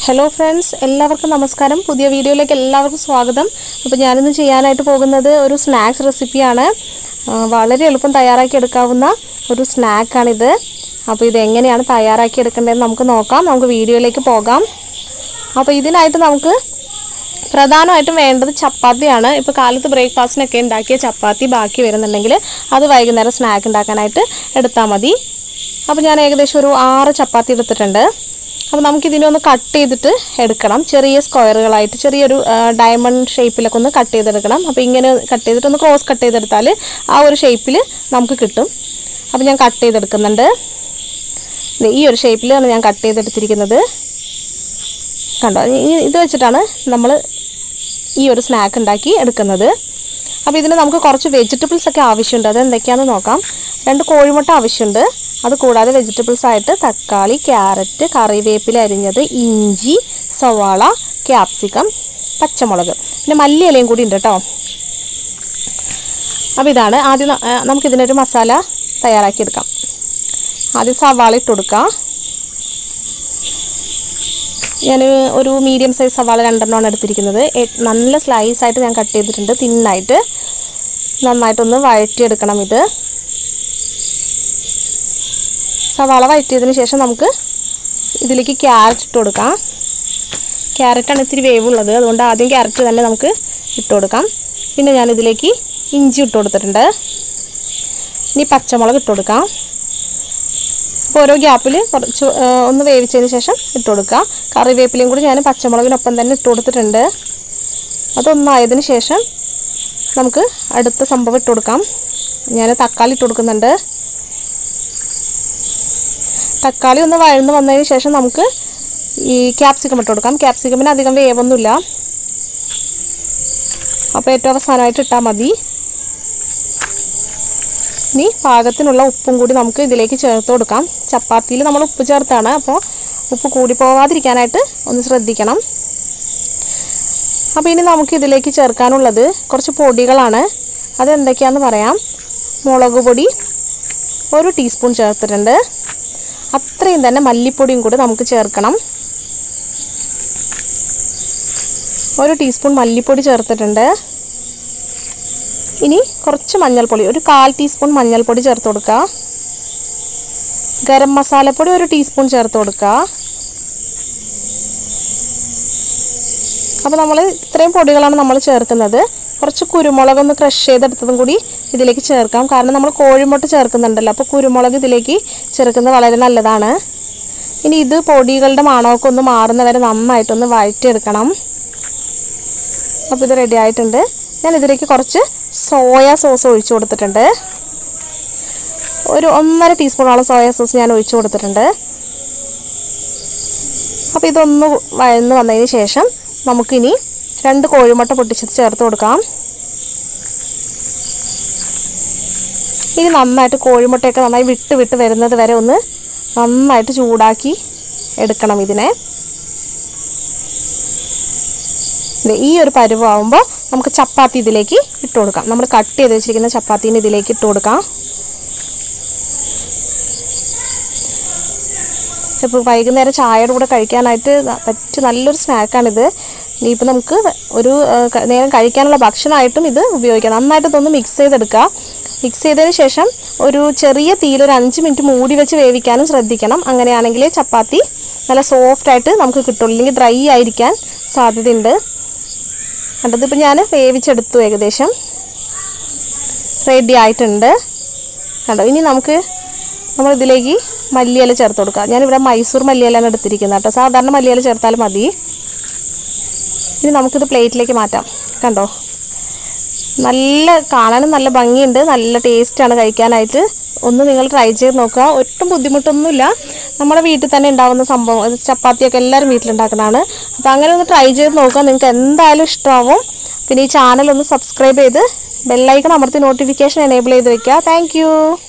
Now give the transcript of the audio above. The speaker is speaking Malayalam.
ഹലോ ഫ്രണ്ട്സ് എല്ലാവർക്കും നമസ്കാരം പുതിയ വീഡിയോയിലേക്ക് എല്ലാവർക്കും സ്വാഗതം അപ്പോൾ ഞാനിന്ന് ചെയ്യാനായിട്ട് പോകുന്നത് ഒരു സ്നാക്സ് റെസിപ്പിയാണ് ആ, വളരെ എളുപ്പം തയ്യാറാക്കി എടുക്കാവുന്ന ഒരു സ്നാക്കാണിത് അപ്പോൾ ഇത് എങ്ങനെയാണ് തയ്യാറാക്കി എടുക്കേണ്ടതെന്ന് നമുക്ക് നോക്കാം നമുക്ക് വീഡിയോയിലേക്ക് പോകാം അപ്പോൾ ഇതിനായിട്ട് നമുക്ക് പ്രധാനമായിട്ടും വേണ്ടത് ചപ്പാത്തിയാണ് ഇപ്പോൾ കാലത്ത് ബ്രേക്ക്ഫാസ്റ്റിനൊക്കെ ഉണ്ടാക്കിയ ചപ്പാത്തി ബാക്കി വരുന്നുണ്ടെങ്കിൽ അത് വൈകുന്നേരം സ്നാക്ക് ഉണ്ടാക്കാനായിട്ട് എടുത്താൽ മതി അപ്പോൾ ഞാൻ ഏകദേശം ഒരു ആറ് ചപ്പാത്തി എടുത്തിട്ടുണ്ട് അപ്പോൾ നമുക്കിതിനെ ഒന്ന് കട്ട് ചെയ്തിട്ട് എടുക്കണം ചെറിയ സ്ക്വയറുകളായിട്ട് ചെറിയൊരു ഡയമണ്ട് ഷേപ്പിലൊക്കെ ഒന്ന് കട്ട് ചെയ്തെടുക്കണം അപ്പോൾ ഇങ്ങനെ കട്ട് ചെയ്തിട്ട് ഒന്ന് ക്രോസ് കട്ട് ചെയ്തെടുത്താൽ ആ ഒരു ഷേപ്പിൽ നമുക്ക് കിട്ടും അപ്പോൾ ഞാൻ കട്ട് ചെയ്തെടുക്കുന്നുണ്ട് ദേ ഈ ഒരു ഷേപ്പിലാണ് ഞാൻ കട്ട് ചെയ്തെടുത്തിരിക്കുന്നത് കണ്ടോ ഈ- ഇത് വെച്ചിട്ടാണ് നമ്മൾ ഈ ഒരു സ്നാക്ക് ഉണ്ടാക്കി എടുക്കുന്നത് അപ്പോൾ ഇതിന് നമുക്ക് കുറച്ച് വെജിറ്റബിൾസ് ഒക്കെ ആവശ്യമുണ്ട് അത് എന്തൊക്കെയാണെന്ന് നോക്കാം രണ്ട് കോഴിമുട്ട ആവശ്യമുണ്ട് അത് കൂടാതെ വെജിറ്റബിൾസ് ആയിട്ട് തക്കാളി ക്യാരറ്റ് കറിവേപ്പില അരിഞ്ഞത് ഇഞ്ചി സവാള ക്യാപ്സിക്കം പച്ചമുളക് പിന്നെ മല്ലി ഇലയും കൂടി ഉണ്ട് കേട്ടോ അപ്പോൾ ഇതാണ് ആദ്യം ന- ആ, നമുക്കിതിനൊരു മസാല തയ്യാറാക്കിയെടുക്കാം ആദ്യം സവാള ഇട്ട് കൊടുക്കാം ഞാൻ ഒരു മീഡിയം സൈസ് സവാള രണ്ടെണ്ണമാണ് എടുത്തിരിക്കുന്നത് എ- നല്ല സ്ലൈസ് ആയിട്ട് ഞാൻ കട്ട് ചെയ്തിട്ടുണ്ട് തിന്നായിട്ട് നന്നായിട്ടൊന്ന് വഴറ്റിയെടുക്കണം ഇത് സവാള വഴറ്റിയതിന് ശേഷം നമുക്ക് ഇതിലേക്ക് ക്യാരറ്റ് ഇട്ട് കൊടുക്കാം ക്യാരറ്റാണ് ഇത്തിരി വേവുള്ളത് അതുകൊണ്ട് ആദ്യം ക്യാരറ്റ് തന്നെ നമുക്ക് ഇട്ട് കൊടുക്കാം പിന്നെ ഞാൻ ഇതിലേക്ക് ഇഞ്ചി ഇട്ട് കൊടുത്തിട്ടുണ്ട് ഇനി പച്ചമുളക് ഇട്ട് കൊടുക്കാം അപ്പോൾ ഓരോ ഗ്യാപ്പിൽ കുറച്ച് ആ, ഒന്ന് വേവിച്ചതിന് ശേഷം ഇട്ട് കൊടുക്കുക കറിവേപ്പിലയും കൂടി ഞാൻ പച്ചമുളകിനൊപ്പം തന്നെ ഇട്ട് കൊടുത്തിട്ടുണ്ട് അതൊന്നായതിന് ശേഷം നമുക്ക് അടുത്ത സംഭവം ഇട്ട് കൊടുക്കാം ഞാൻ തക്കാളി ഇട്ട് കൊടുക്കുന്നുണ്ട് തക്കാളി ഒന്ന് വഴന്ന് വന്നതിന് ശേഷം നമുക്ക് ഈ ക്യാപ്സിക്കം ഇട്ട് കൊടുക്കാം ക്യാപ്സിക്കമിന് അധികം വേവൊന്നുമില്ല അപ്പോൾ ഏറ്റവും അവസാനമായിട്ട് ഇട്ടാൽ മതി ഇനി പാകത്തിനുള്ള ഉപ്പും കൂടി നമുക്ക് ഇതിലേക്ക് ചേർത്ത് കൊടുക്കാം ചപ്പാത്തിയിൽ നമ്മൾ ഉപ്പ് ചേർത്താണ് അപ്പോൾ ഉപ്പ് കൂടി പോവാതിരിക്കാനായിട്ട് ഒന്ന് ശ്രദ്ധിക്കണം അപ്പോൾ ഇനി നമുക്ക് ഇതിലേക്ക് ചേർക്കാനുള്ളത് കുറച്ച് പൊടികളാണ് അതെന്തൊക്കെയാണെന്ന് പറയാം മുളക് പൊടി ഒരു ടീസ്പൂൺ ചേർത്തിട്ടുണ്ട് അത്രയും തന്നെ മല്ലിപ്പൊടിയും കൂടി നമുക്ക് ചേർക്കണം ഒരു ടീസ്പൂൺ മല്ലിപ്പൊടി ചേർത്തിട്ടുണ്ട് ഇനി കുറച്ച് മഞ്ഞൾപ്പൊടി ഒരു കാൽ ടീസ്പൂൺ മഞ്ഞൾപ്പൊടി ചേർത്ത് കൊടുക്കുക ഗരം മസാലപ്പൊടി ഒരു ടീസ്പൂൺ ചേർത്ത് കൊടുക്കുക അപ്പോൾ നമ്മൾ ഇത്രയും പൊടികളാണ് നമ്മൾ ചേർക്കുന്നത് കുറച്ച് കുരുമുളക് ഒന്ന് ക്രഷ് ചെയ്തെടുത്തതും കൂടി ഇതിലേക്ക് ചേർക്കാം കാരണം നമ്മൾ കോഴിമുട്ട ചേർക്കുന്നുണ്ടല്ലോ അപ്പോൾ കുരുമുളക് ഇതിലേക്ക് ചേർക്കുന്നത് വളരെ നല്ലതാണ് ഇനി ഇത് പൊടികളുടെ മണമൊക്കെ ഒന്ന് മാറുന്ന വരെ നന്നായിട്ടൊന്ന് വഴറ്റിയെടുക്കണം അപ്പോൾ ഇത് റെഡി ആയിട്ടുണ്ട് ഞാൻ ഇതിലേക്ക് കുറച്ച് സോയ സോസ് ഒഴിച്ചു കൊടുത്തിട്ടുണ്ട് ഒരു ഒന്നര ടീസ്പൂണോളം സോയ സോസ് ഞാൻ ഒഴിച്ചു കൊടുത്തിട്ടുണ്ട് അപ്പോൾ ഇതൊന്ന് വഴന്ന് വന്നതിന് ശേഷം നമുക്കിനി രണ്ട് കോഴിമുട്ട പൊട്ടിച്ചത് ചേർത്ത് കൊടുക്കാം ഇനി നന്നായിട്ട് കോഴിമുട്ടയൊക്കെ നന്നായി വിട്ട് വിട്ട് വരുന്നത് വരെ ഒന്ന് നന്നായിട്ട് ചൂടാക്കി എടുക്കണം ഇതിനെ ദേ ഈ ഒരു പരുവാകുമ്പോൾ നമുക്ക് ചപ്പാത്തി ഇതിലേക്ക് ഇട്ട് കൊടുക്കാം നമ്മൾ കട്ട് ചെയ്ത് വെച്ചിരിക്കുന്ന ചപ്പാത്തീനെ ഇതിലേക്ക് ഇട്ട് കൊടുക്കാം ഇപ്പോൾ വൈകുന്നേരം ചായയുടെ കൂടെ കഴിക്കാനായിട്ട് ന- പറ്റിയ നല്ലൊരു സ്നാക്കാണിത് ഇനിയിപ്പോൾ നമുക്ക് ഒരു ആ, ക- നേരം കഴിക്കാനുള്ള ഭക്ഷണമായിട്ടും ഇത് ഉപയോഗിക്കാം നന്നായിട്ട് ഇതൊന്ന് മിക്സ് ചെയ്തെടുക്കുക മിക്സ് ചെയ്തതിന് ശേഷം ഒരു ചെറിയ തീയിൽ ഒരു അഞ്ച് മിനിറ്റ് മൂടി വെച്ച് വേവിക്കാനും ശ്രദ്ധിക്കണം അങ്ങനെയാണെങ്കിൽ ചപ്പാത്തി നല്ല സോഫ്റ്റായിട്ട് നമുക്ക് കിട്ടുള്ളൂ ഇല്ലെങ്കിൽ ഡ്രൈ ആയിരിക്കാൻ സാധ്യതയുണ്ട് കണ്ടത് ഇപ്പം ഞാൻ വേവിച്ചെടുത്തു ഏകദേശം റെഡി ആയിട്ടുണ്ട് കണ്ടോ ഇനി നമുക്ക് നമ്മൾ ഇതിലേക്ക് മല്ലിയില ചേർത്ത് കൊടുക്കാം ഞാനിവിടെ മൈസൂർ മല്ലിയിലാണ് എടുത്തിരിക്കുന്നത് കേട്ടോ സാധാരണ മല്ലിയില ചേർത്താൽ മതി ഇനി നമുക്കിത് പ്ലേറ്റിലേക്ക് മാറ്റാം കണ്ടോ നല്ല കാണാനും നല്ല ഭംഗിയുണ്ട് നല്ല ടേസ്റ്റാണ് കഴിക്കാനായിട്ട് ഒന്ന് നിങ്ങൾ ട്രൈ ചെയ്ത് നോക്കുക ഒട്ടും ബുദ്ധിമുട്ടൊന്നുമില്ല നമ്മുടെ വീട്ടിൽ തന്നെ ഉണ്ടാകുന്ന സംഭവം ഇത് ചപ്പാത്തിയൊക്കെ എല്ലാവരും വീട്ടിലുണ്ടാക്കുന്നതാണ് അപ്പോൾ അങ്ങനെ ഒന്ന് ട്രൈ ചെയ്ത് നോക്കുക നിങ്ങൾക്ക് എന്തായാലും ഇഷ്ടമാവും പിന്നെ ഈ ചാനൽ ഒന്ന് സബ്സ്ക്രൈബ് ചെയ്ത് ബെല്ലൈക്കൺ അമർത്തി നോട്ടിഫിക്കേഷൻ എനേബിൾ ചെയ്ത് വെക്കുക താങ്ക്